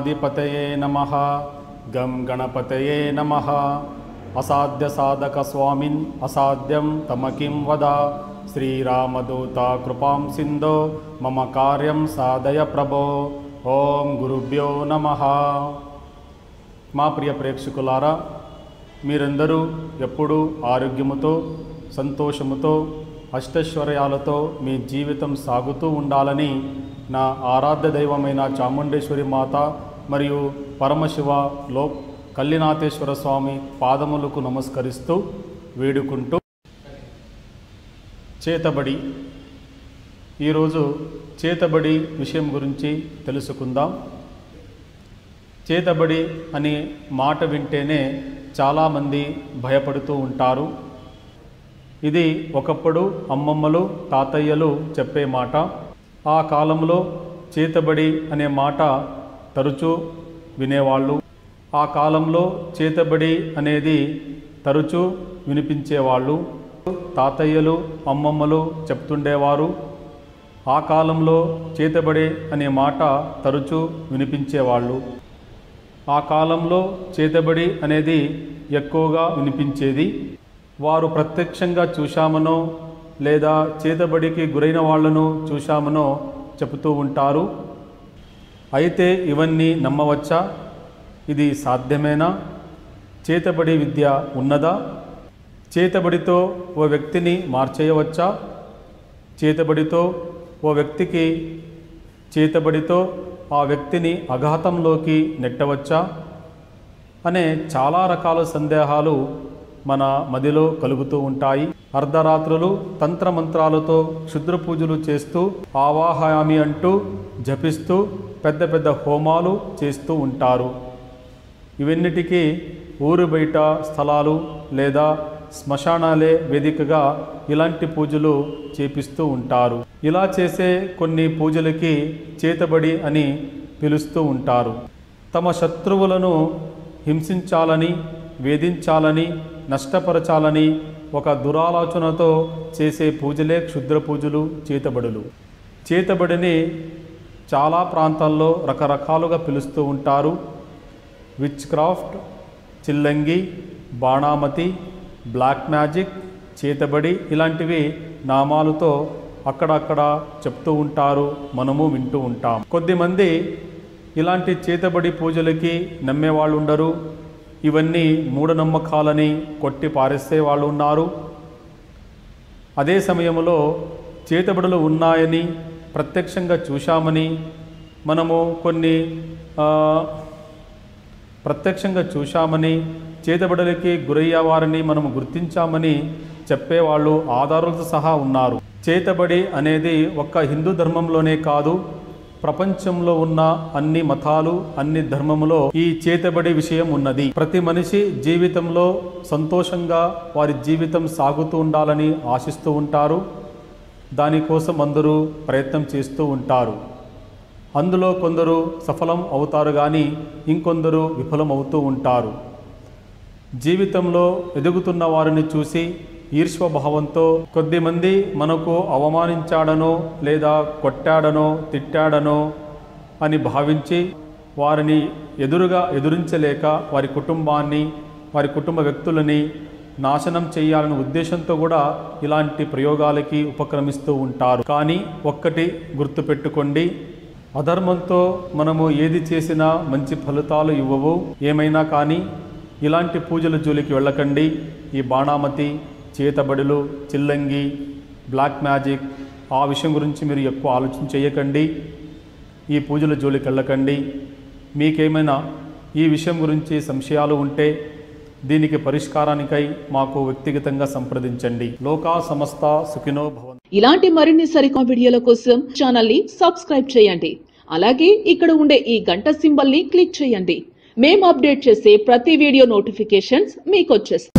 గణాధిపతయే నమ గం గణపతయే నమ అసాధ్య సాధక స్వామిన్ అసాధ్యం తమకిం వద శ్రీరామదూత కృపాం సింధో మమ కార్యం సాధయ ప్రభో ఓం గురుభ్యో నమ మా ప్రియ ప్రేక్షకులారా మీరందరూ ఎప్పుడూ ఆరోగ్యముతో సంతోషముతో అష్టైశ్వర్యాలతో మీ జీవితం సాగుతూ ఉండాలని నా ఆరాధ్య దైవమైన చాముండేశ్వరి మాత మరియు పరమశివ లో కల్లినాథేశ్వర స్వామి పాదములకు నమస్కరిస్తూ వేడుకుంటూ చేతబడి ఈరోజు చేతబడి విషయం గురించి తెలుసుకుందాం చేతబడి అనే మాట వింటేనే చాలామంది భయపడుతూ ఉంటారు ఇది ఒకప్పుడు అమ్మమ్మలు తాతయ్యలు చెప్పే మాట ఆ కాలంలో చేతబడి అనే మాట తరచూ వినేవాళ్ళు ఆ కాలంలో చేతబడి అనేది తరచూ వినిపించేవాళ్ళు తాతయ్యలు అమ్మమ్మలు చెప్తుండేవారు ఆ కాలంలో చేతబడి అనే మాట తరచూ వినిపించేవాళ్ళు ఆ కాలంలో చేతబడి అనేది ఎక్కువగా వినిపించేది వారు ప్రత్యక్షంగా చూశామనో లేదా చేతబడికి గురైన వాళ్ళను చూశామనో చెబుతూ ఉంటారు అయితే ఇవన్నీ నమ్మవచ్చా ఇది సాధ్యమేనా చేతబడి విద్య ఉన్నదా చేతబడితో ఓ వ్యక్తిని మార్చేయవచ్చా చేతబడితో ఓ వ్యక్తికి చేతబడితో ఆ వ్యక్తిని అఘాతంలోకి నెట్టవచ్చా అనే చాలా రకాల సందేహాలు మన మదిలో కలుగుతూ ఉంటాయి అర్ధరాత్రులు తంత్రమంత్రాలతో క్షుద్ర పూజలు చేస్తూ ఆవాహయామి అంటూ జపిస్తూ పెద్ద పెద్ద హోమాలు చేస్తూ ఉంటారు ఇవన్నిటికీ ఊరు బయట స్థలాలు లేదా శ్మశానాలే వేదికగా ఇలాంటి పూజలు చేపిస్తూ ఉంటారు ఇలా చేసే కొన్ని పూజలకి చేతబడి అని పిలుస్తూ ఉంటారు తమ శత్రువులను హింసించాలని వేధించాలని నష్టపరచాలని ఒక దురాలోచనతో చేసే పూజలే క్షుద్ర పూజలు చేతబడులు చేతబడిని చాలా ప్రాంతాల్లో రకరకాలుగా పిలుస్తూ ఉంటారు విచ్ క్రాఫ్ట్ చిల్లంగి బాణామతి బ్లాక్ మ్యాజిక్ చేతబడి ఇలాంటివి నామాలతో అక్కడక్కడ చెప్తూ ఉంటారు మనము వింటూ ఉంటాం కొద్దిమంది ఇలాంటి చేతబడి పూజలకి నమ్మేవాళ్ళు ఉండరు ఇవన్నీ మూఢనమ్మకాలని కొట్టి పారేసే వాళ్ళు ఉన్నారు అదే సమయంలో చేతబడులు ఉన్నాయని ప్రత్యక్షంగా చూశామని మనము కొన్ని ఆ, ప్రత్యక్షంగా చూశామని చేతబడులకి గురయ్యేవారని మనము గుర్తించామని చెప్పేవాళ్ళు ఆధారాలతో సహా ఉన్నారు చేతబడి అనేది ఒక్క హిందూ ధర్మంలోనే కాదు ప్రపంచంలో ఉన్న అన్ని మతాలు అన్ని ధర్మములో ఈ చేతబడి విషయం ఉన్నది ప్రతి మనిషి జీవితంలో సంతోషంగా వారి జీవితం సాగుతూ ఉండాలని ఆశిస్తూ ఉంటారు దానికోసం అందరూ ప్రయత్నం చేస్తూ ఉంటారు అందులో కొందరు సఫలం అవుతారు కానీ ఇంకొందరు విఫలం అవుతూ ఉంటారు జీవితంలో ఎదుగుతున్న వారిని చూసి ఈర్ష్వభావంతో కొద్దిమంది మనకు అవమానించాడనో లేదా కొట్టాడనో తిట్టాడనో అని భావించి వారిని ఎదురుగా ఎదురించలేక వారి కుటుంబాన్ని వారి కుటుంబ వ్యక్తులని నాశనం చేయాలనే ఉద్దేశంతో కూడా ఇలాంటి ప్రయోగాలకి ఉపక్రమిస్తూ ఉంటారు కానీ ఒక్కటి గుర్తుపెట్టుకోండి అధర్మంతో మనము ఏది చేసినా మంచి ఫలితాలు ఇవ్వవు ఏమైనా కానీ ఇలాంటి పూజల జోలికి వెళ్ళకండి ఈ బాణామతి చేతబడులు చిల్లంగి బ్లాక్ మ్యాజిక్ ఆ విషయం గురించి మీరు ఎక్కువ ఆలోచన చేయకండి ఈ పూజల జోలికి వెళ్ళకండి మీకేమైనా ఈ విషయం గురించి సంశయాలు ఉంటే దీనికి పరిష్కారానికై మాకు వ్యక్తిగతంగా సంప్రదించండి లోకా సమస్త సుఖినో భవంతు ఇలాంటి మరిన్ని సరికొత్త వీడియోల కోసం ఛానల్ ని సబ్స్క్రైబ్ చేయండి అలాగే ఇక్కడ ఉండే ఈ గంట సింబల్ ని క్లిక్ చేయండి మేము అప్డేట్ చేసే ప్రతి వీడియో నోటిఫికేషన్స్ మీకు వచ్చేస్తాయి